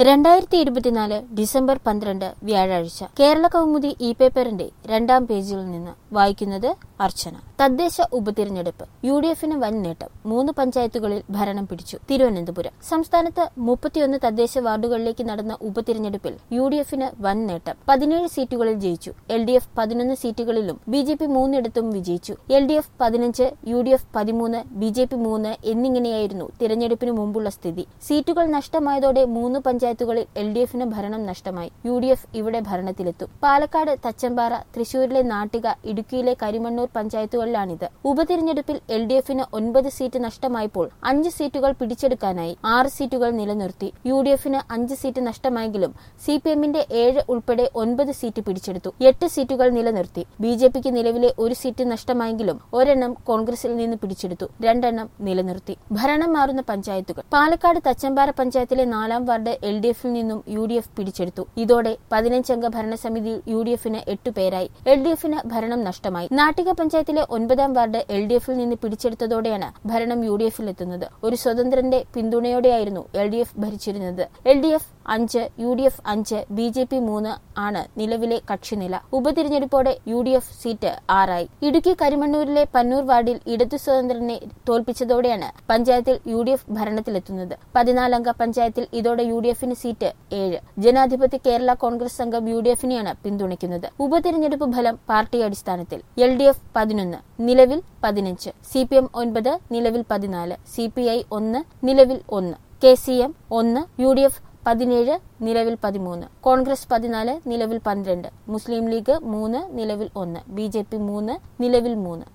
രണ്ടായിരത്തി ഇരുപത്തിനാല് ഡിസംബർ പന്ത്രണ്ട് വ്യാഴാഴ്ച കേരള കൗമുദി ഇ പേപ്പറിന്റെ രണ്ടാം പേജിൽ നിന്ന് വായിക്കുന്നത് അർച്ചന തദ്ദേശ ഉപതിരഞ്ഞെടുപ്പ് യു ഡി എഫിന് വൻ നേട്ടം മൂന്ന് പഞ്ചായത്തുകളിൽ ഭരണം പിടിച്ചു തിരുവനന്തപുരം സംസ്ഥാനത്ത് മുപ്പത്തിയൊന്ന് തദ്ദേശ വാർഡുകളിലേക്ക് നടന്ന ഉപതിരഞ്ഞെടുപ്പിൽ യു ഡി എഫിന് വൻ നേട്ടം പതിനേഴ് സീറ്റുകളിൽ ജയിച്ചു എൽ ഡി എഫ് പതിനൊന്ന് സീറ്റുകളിലും ബി ജെ പി മൂന്നിടത്തും വിജയിച്ചു എൽ ഡി എഫ് പതിനഞ്ച് യു ഡി എഫ് പതിമൂന്ന് ബി ജെ പി മൂന്ന് എന്നിങ്ങനെയായിരുന്നു തിരഞ്ഞെടുപ്പിന് മുമ്പുള്ള സ്ഥിതി സീറ്റുകൾ നഷ്ടമായതോടെ മൂന്ന് പഞ്ചായത്തുകളിൽ എൽ ഡി എഫിന് ഭരണം നഷ്ടമായി യു ഡി എഫ് ഇവിടെ ഭരണത്തിലെത്തും പാലക്കാട് തച്ചമ്പാറ തൃശൂരിലെ നാട്ടിക ഇടുക്കിയിലെ കരിമണ്ണൂർ പഞ്ചായത്തുകളിലാണിത് ഉപതിരഞ്ഞെടുപ്പിൽ എൽ ഡി എഫിന് ഒൻപത് സീറ്റ് നഷ്ടമായപ്പോൾ അഞ്ച് സീറ്റുകൾ പിടിച്ചെടുക്കാനായി ആറ് സീറ്റുകൾ നിലനിർത്തി യു ഡി എഫിന് അഞ്ച് സീറ്റ് നഷ്ടമായെങ്കിലും സി പി എമ്മിന്റെ ഏഴ് ഉൾപ്പെടെ ഒൻപത് സീറ്റ് പിടിച്ചെടുത്തു എട്ട് സീറ്റുകൾ നിലനിർത്തി ബി ജെ പിക്ക് നിലവിലെ ഒരു സീറ്റ് നഷ്ടമായെങ്കിലും ഒരെണ്ണം കോൺഗ്രസിൽ നിന്ന് പിടിച്ചെടുത്തു രണ്ടെണ്ണം നിലനിർത്തി ഭരണം മാറുന്ന പഞ്ചായത്തുകൾ പാലക്കാട് തച്ചമ്പാറ പഞ്ചായത്തിലെ നാലാം വാർഡ് എൽ ഡി എഫിൽ നിന്നും യു ഡി എഫ് പിടിച്ചെടുത്തു ഇതോടെ പതിനഞ്ചംഗ ഭരണസമിതിയിൽ യു ഡി എഫിന് എട്ട് പേരായി എൽ ഡി എഫിന് ഭരണം നഷ്ടമായി നാട്ടിക പഞ്ചായത്തിലെ ഒൻപതാം വാർഡ് എൽ ഡി എഫിൽ നിന്ന് പിടിച്ചെടുത്തതോടെയാണ് ഭരണം യു ഡി എഫിൽ എത്തുന്നത് ഒരു സ്വതന്ത്രന്റെ പിന്തുണയോടെയായിരുന്നു എൽ ഡി എഫ് ഭരിച്ചിരുന്നത് എൽ ഡി എഫ് അഞ്ച് യു ഡി എഫ് അഞ്ച് ബി ജെ പി മൂന്ന് ആണ് നിലവിലെ കക്ഷിനില ഉപതിരഞ്ഞെടുപ്പോടെ യു ഡി എഫ് സീറ്റ് ആറായി ഇടുക്കി കരിമണ്ണൂരിലെ പന്നൂർ വാർഡിൽ ഇടതു സ്വതന്ത്രനെ തോൽപ്പിച്ചതോടെയാണ് പഞ്ചായത്തിൽ യു ഡി എഫ് ഭരണത്തിലെത്തുന്നത് പതിനാലംഗ പഞ്ചായത്തിൽ ഇതോടെ യു ഡി എഫിന് സീറ്റ് ഏഴ് ജനാധിപത്യ കേരള കോൺഗ്രസ് സംഘം യു ഡി എഫിനെയാണ് പിന്തുണയ്ക്കുന്നത് ഉപതിരഞ്ഞെടുപ്പ് ഫലം പാർട്ടി അടിസ്ഥാനത്തിൽ എൽ ഡി എഫ് പതിനൊന്ന് നിലവിൽ പതിനഞ്ച് സി പി എം ഒൻപത് നിലവിൽ പതിനാല് സി പി ഐ ഒന്ന് നിലവിൽ ഒന്ന് കെ സി എം ഒന്ന് യു ഡി എഫ് പതിനേഴ് നിലവിൽ പതിമൂന്ന് കോൺഗ്രസ് പതിനാല് നിലവിൽ പന്ത്രണ്ട് മുസ്ലിം ലീഗ് മൂന്ന് നിലവിൽ ഒന്ന് ബി ജെ പി മൂന്ന് നിലവിൽ മൂന്ന്